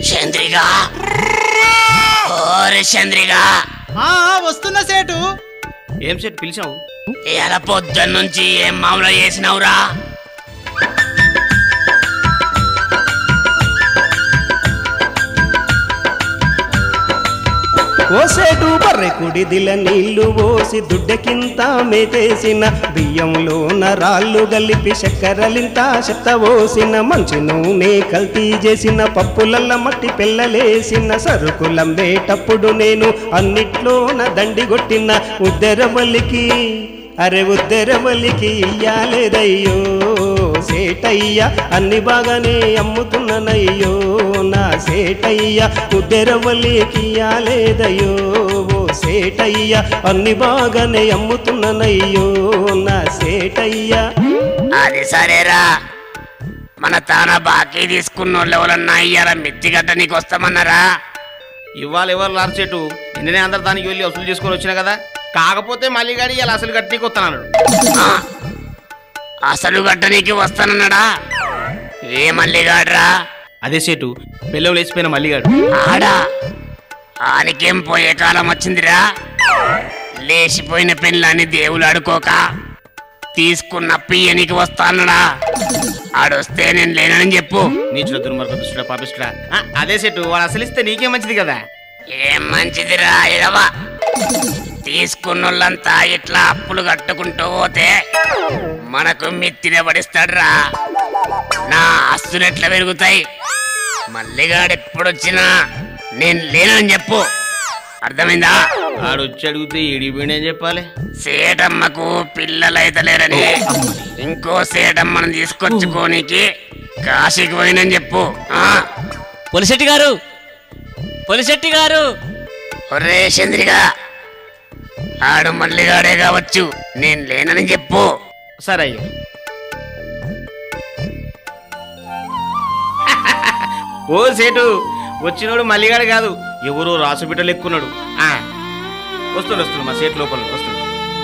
చంద్రిక ఓరే చంద్రిక ఆ వస్తున్న సేటు ఏం సెట్ పిలిచావు ఇలా పొద్దున్న నుంచి ఏం మామూలు చేసినావురా ఓసేటు బర్రెకుడి దిల నీళ్లు పోసి దుడ్డెకింత మేతేసిన బియ్యంలోన రాళ్ళు గలిపి చక్కెరలింత చెత్త పోసిన మంచి నూనె కల్తీ చేసిన పప్పులల్ల మట్టి పిల్లలేసిన సరుకులంబేటప్పుడు నేను అన్నిట్లోన దండి కొట్టిన ఉద్దెరమల్లికి అరే ఉద్దెరమల్లికి ఇయ్యాలేదయ్యో సేటయ్య అన్ని బాగానే అమ్ముతున్నానయ్యో నా సేటయ్య ఉద్దెరవల్లికి ఇయ్యాలేదయ్యో ఓ సేటయ్య అన్ని బాగానే అమ్ముతున్నానయ్యో నా సేటయ్య అది సరేరా మన తాన బాకీ తీసుకున్న వాళ్ళు ఎవరన్నా ఇయ్యాల మిత్తిగట్ట నీకు వస్తామన్నారా ఇవాళ ఎవరు లార్ చెట్టు నిన్ననే అందరు దానికి వెళ్ళి వసూలు చేసుకొని వచ్చినా కదా కాకపోతే మళ్ళీ గాడి ఇలా అసలు గట్టికి వస్తాను ఆ, అసలు గట్ట నీకు వస్తానన్నాడా ఏ మల్లిగాడ్రా అదే సెటు పెళ్ళం లేచిపోయిన మల్లిగాడు ఆడా ఆనికేం పోయే కాలం వచ్చిందిరా లేచిపోయిన పెళ్ళాన్ని దేవులు ఆడుకోక తీసుకున్న పియ్యనికి వస్తానడా ఆడొస్తే నేను లేనని చెప్పు నీచుల దుర్మార్గ దుష్టుడ పాపిస్తుడా ఆ, అదే సెటు వాడు అసలు ఇస్తే నీకే మంచిది కదా ఏం మంచిదిరా ఇడవా తీసుకున్నోళ్ళంతా ఇట్లా అప్పులు కట్టుకుంటూ పోతే మనకు మిత్తిన పడిస్తాడ్రా నా ఆస్తులు ఎట్లా పెరుగుతాయి మల్లిగాడు ఎప్పుడొచ్చినా నేను లేనని చెప్పు అర్థమైందా వాడు వచ్చి అడిగితే ఇడిపోయిన చెప్పాలి సేటమ్మకు పిల్లలైతే లేరని ఇంకో సేటమ్మను తీసుకొచ్చుకోనికి కాశీకి పోయినని చెప్పు ఆ? పొలిశెట్టి గారు పొలిశెట్టి గారు ఒరే చంద్రిగా ఆడు మల్లిగాడే కావచ్చు నేను లేనని చెప్పు సరే అయ్యా ఓ సేటు వచ్చినోడు మల్లిగాడు కాదు ఎవరో రాసు బిడ్డలు ఎక్కున్నాడు ఆ, వస్తుండు వస్తుండు మా సేటు లోపల వస్తుండు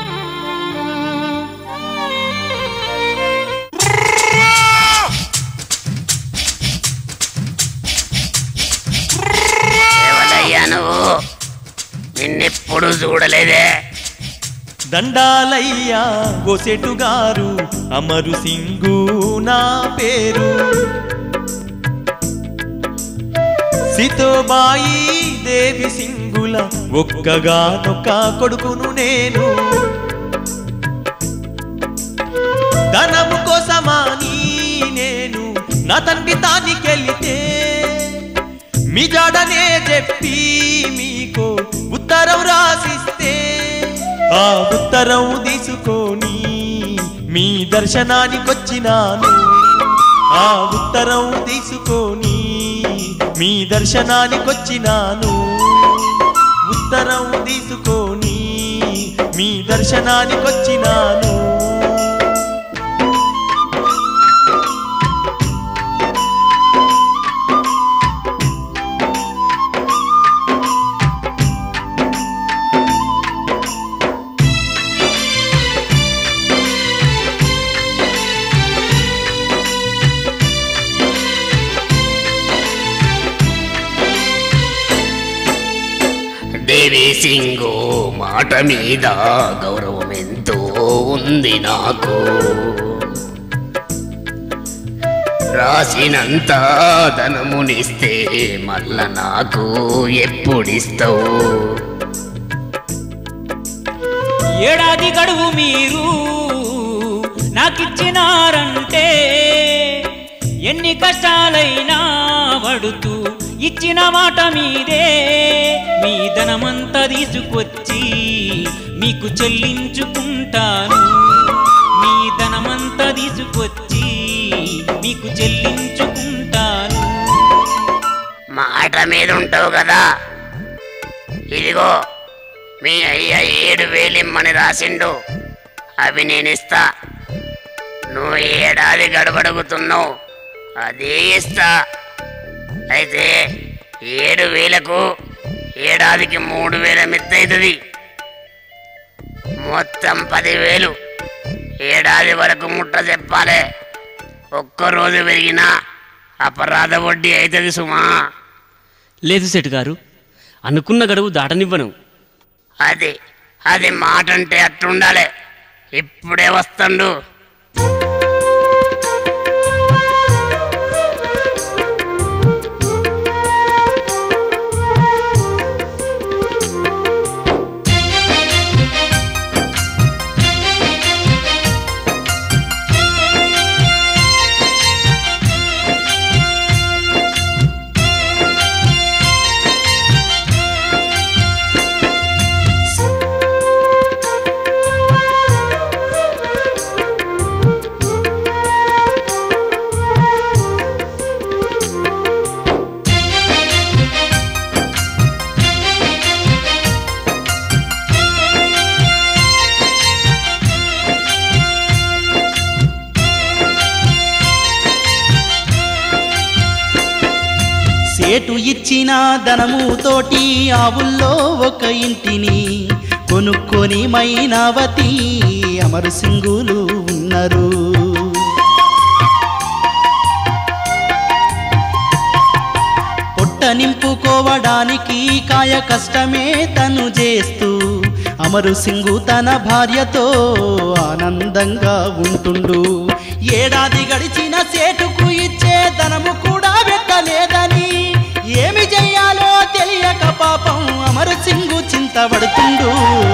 ఎవరయ్యా నువ్వు నిన్నెప్పుడు చూడలేదే దండాలయ్యా గోసెటు గారు అమరు సింగు నా పేరు సితోబాయి దేవి సింగుల ఒక్కగానొక్క కొడుకును నేను ధనము కోసమాని నేను నా తండ్రి తానికెళితే మీ జాడనే చెప్పి మీకు ఉత్తరం రాసిస్తే ఆ ఉత్తరం తీసుకొని మీ దర్శనానికొచ్చినాను ఆ ఉత్తరం తీసుకొని మీ దర్శనానికొచ్చినాను ఉత్తరం తీసుకొని మీ దర్శనానికొచ్చినాను దేవి సింగు మాట మీద గౌరవం ఎంతో ఉంది నాకు రాసినంత ధనమునిస్తే మళ్ళా నాకు ఎప్పుడిస్తావు ఏడాది గడువు మీరు నాకిచ్చినారంటే ఎన్ని కష్టాలైనా పడుతూ ఇచ్చిన మాట మీదే మీ ధనమంతా తీసుకొచ్చి మీకు చెల్లించుకుంటాను మీ ధనమంతా తీసుకొచ్చి మీకు చెల్లించుకుంటాను మాట మీద ఉంటావు కదా ఇదిగో మీ అయ్య ఏడు వేలిమ్మని రాసిండు అవి నేను ఇస్తా నువ్వు ఏడాది గడబడుగుతున్నావు అదే ఇస్తా అయితే ఏడు వేలకు ఏడాదికి మూడు వేల మిత్తవుతుంది మొత్తం పదివేలు ఏడాది వరకు ముట్ట చెప్పాలి ఒక్క రోజు పెరిగినా అపరాధ వడ్డీ అవుతుంది సుమా లేదు సెట్ గారు అనుకున్న గడువు దాటనివ్వను అది అది మాట అంటే అట్లుండాలి ఇప్పుడే వస్తుండు సేటు ఇచ్చిన ధనము తోటి ఆవుల్లో ఒక ఇంటిని కొనుక్కొని మైనావతి అమరు సింగులు ఉన్నారు పొట్ట నింపుకోవడానికి కాయ కష్టమే తను చేస్తూ అమరు సింగు తన భార్యతో ఆనందంగా ఉంటుండు ఏడాది గడిచిన సేటుకు ఇచ్చే ధనము కూడా పెట్టలేదని ఏమి చెయ్యాలో తెలియక పాపం అమరు సింగు చింతపడుతుండు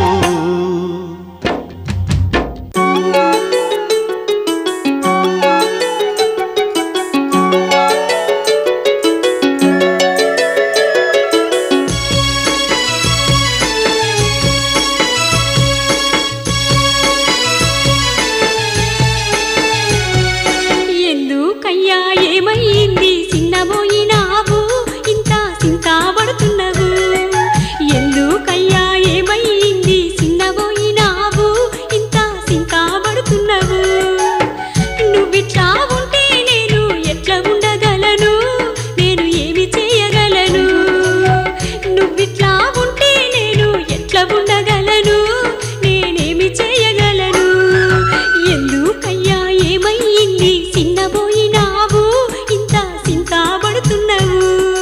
ఎందుకయ్యా ఏమైంది చిన్నబోయినావు ఇంత చింతా పడుతున్నావు ఎందుకయ్యా ఏమైంది చిన్నబోయినావు ఇంత చింతా పడుతున్నావు నువ్విట్లా ఉంటే నేను ఎట్లా ఉండగలను నేను ఏమి చేయగలను నువ్విట్లా ఉంటే నేను ఎట్లా ఉండగలను నేనేమి చేయగలను ఎందుకయ్యా ఏమైంది చిన్నబోయినావు ఇంత చింతా పడుతున్నావు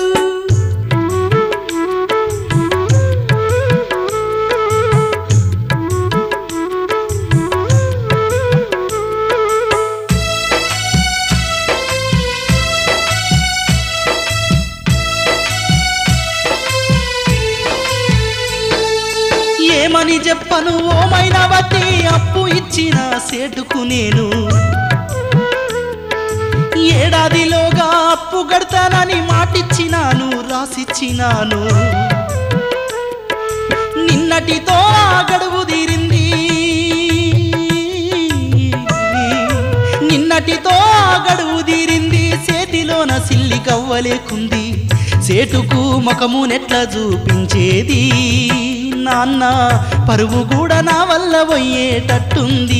ఏమని చెప్పను ఓ మైనవతి అప్పు ఇచ్చిన సేటుకు నేను ఏడాదిలోగా అప్పు గడతానని మాటిచ్చినాను రాసిచ్చినాను నిన్నటితో ఆ గడువు తీరింది నిన్నటితో ఆ గడువు తీరింది చేతిలోన సిల్లి కవ్వలేకుంది సేటుకు ముఖము నెట్ల చూపించేది నాన్న పరువు కూడా నా వల్ల పోయేటట్టుంది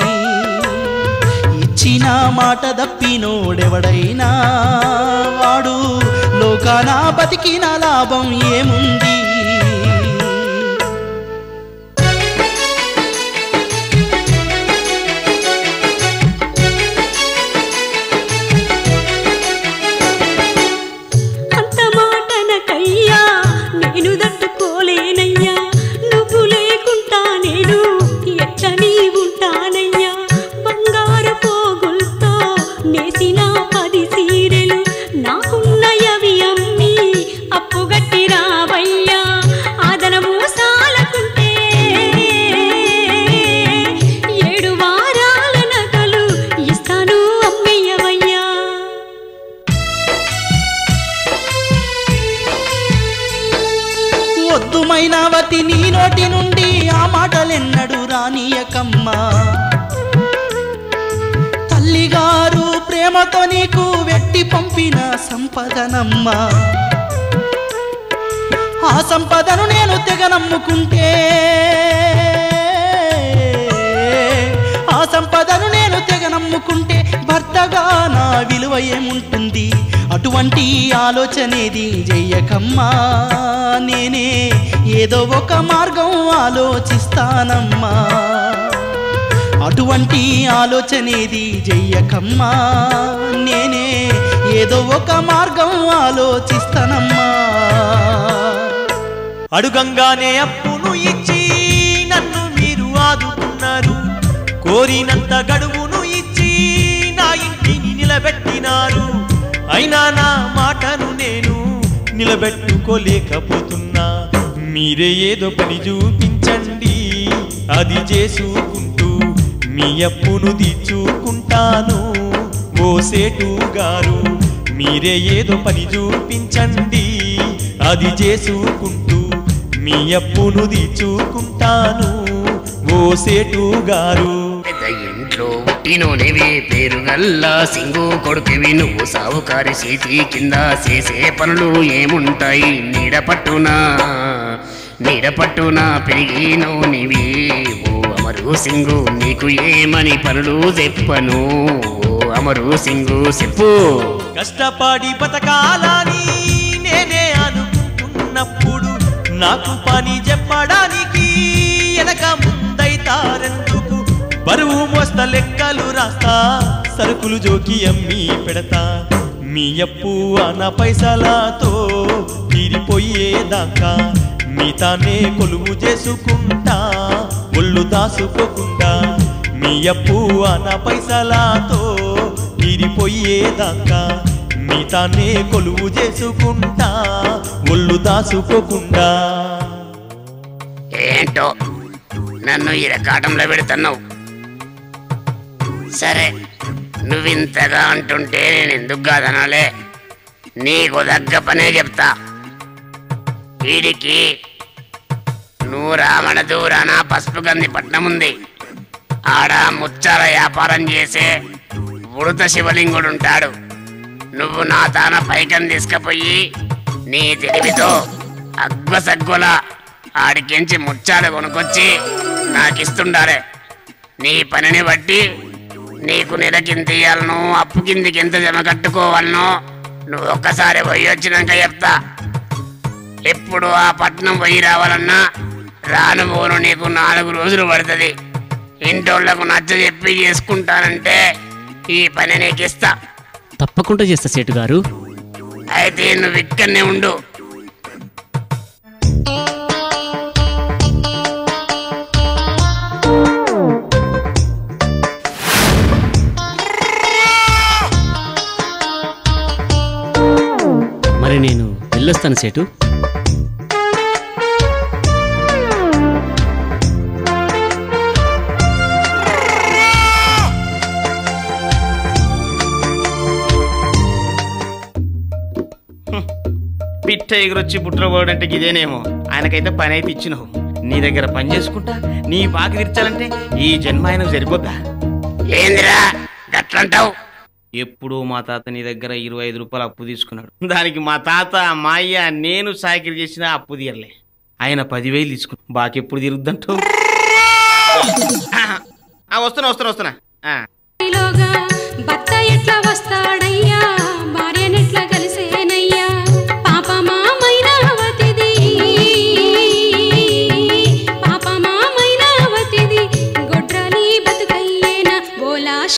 ఇచ్చిన మాట దప్పినోడెవడైనా వాడు లోకాన బతికిన లాభం ఏముంది అంత మాటనకయ్యా నేను తట్టుకోలేనయ్యా నువ్వు లేకుంటా నేను ఎట్లా నీ ఉంటానయ్యా బంగారు పోగులతో నేసిన పది సీరెలు నాకున్నయవి అమ్మి అప్పుగట్టి రావయ్యా ఆదనము సాలకుంటే ఏడు వారాల నగలు ఇస్తాను అమ్మయ్యవయ్యా వద్దు మైనావతి నీ నోటి నుండి ఆ మాటలెన్నడు రానియకమ్మా తల్లిగారు ప్రేమతో నీకు వెట్టి పంపిన సంపదనమ్మా ఆ సంపదను నేను తెగ నమ్ముకుంటే ఆ సంపదను నేను తెగ నమ్ముకుంటే భర్తగా నా విలువ ఏముంటుంది అటువంటి ఆలోచనేది చెయ్యకమ్మా నేనే ఏదో ఒక మార్గం ఆలోచిస్తానమ్మా అటువంటి ఆలోచనేది చెయ్యకమ్మా నేనే ఏదో ఒక మార్గం ఆలోచిస్తానమ్మా అడుగంగానే అప్పును ఇచ్చి నన్ను మీరు ఆదుకున్నారు కోరినంత గడువును ఇచ్చి నా ఇంటిని నిలబెట్టినారు అయినా నా మాటను నేను నిలబెట్టుకోలేకపోతున్నా మీరే ఏదో పని చూపించండి అది చేసుకుంటూ మీ అప్పును తీర్చుకుంటాను ఓ సేటు గారు మీరే ఏదో పని చూపించండి అది చేసుకుంటూ మీ అప్పును తీర్చుకుంటాను ఓ సేటు గారు పెద్ద ఇంట్లో పుట్టినోనివి పేరుగల్లా సింగు కొడుకువి నువ్వు సావుకారి చేతి కింద చేసే పనులు ఏముంటాయి నీడ పట్టునా నీడ పట్టునా పెరిగినోనివి ఓ అమరు సింగు నీకు ఏమని పనులు చెప్పను ఓ అమరు సింగు చెప్పు కష్టపడి బతకాలని నేనే అనుకుంటున్నప్పుడు నాకు పని చెప్పడానికి వెనక ముందైతారెందుకు బరువు మోస్త లెక్కలు రాస్తా సరుకులు జోకి అమ్మి పెడతా మీ అప్పు అన్న పైసలతో తీరిపోయేదాకా మీతానే కొలువు చేసుకుంటా ఒళ్ళు దాసుకోకుండా మీ అప్పు అన్న పైసలతో తీరిపోయేదాకా మీతానే కొలువు చేసుకుంటా ఒళ్ళు దాసుకోకుండా ఏంటో నన్ను ఈ రకాటంలో పెడుతున్నావు సరే నువ్వింతగా అంటుంటే నేను ఎందుకు కాదనాలే నీకు దగ్గ పనే చెప్తా వీడికి నువ్వు రామణ దూరాన పసుపు గంది పట్నం ఉంది ఆడ ముచ్చాల వ్యాపారం చేసే ఉడత శివలింగుడు ఉంటాడు నువ్వు నా తాన పైకం తీసుకుపోయి నీ తెలివితో అగ్వసగ్గుల ఆడికించి ముచ్చాలు కొనుకొచ్చి నాకిస్తుండాలే నీ పనిని బట్టి నీకు నెలకింత ఇయ్యాలనో అప్పు కిందికి ఎంత జమ కట్టుకోవాలనో నువ్వు ఒక్కసారి పోయి వచ్చినాక చెప్తా ఎప్పుడు ఆ పట్నం పోయి రావాలన్నా రాను పోను నీకు నాలుగు రోజులు పడుతుంది ఇంటోళ్లకు నచ్చ చెప్పి చేసుకుంటానంటే ఈ పని నీకు ఇస్తా తప్పకుండా చేస్తా సేటు గారు అయితే నువ్వు ఇక్కడనే ఉండు మరి నేను వెళ్ళొస్తాను సేటు పిట్ట ఎగురొచ్చి బుట్టలో పోవడంటే ఇదేనేమో ఆయనకైతే పని అయితే ఇచ్చినావు నీ దగ్గర పని చేసుకుంటా నీ బాకి తీర్చాలంటే ఈ జన్మ ఆయనకు సరిపోద్దా ఏందిరా గట్లంటావు ఎప్పుడు మా తాత నీ దగ్గర ఇరవై ఐదు రూపాయలు అప్పు తీసుకున్నాడు దానికి మా తాత మా అయ్య నేను సాకిరి చేసిన అప్పు తీరలే ఆయన పదివేలు తీసుకున్నా బాకి ఎప్పుడు తీరుద్దంటావు ఆ, వస్తున్నా వస్తున్నా వస్తున్నా ఆ. లోగా భర్త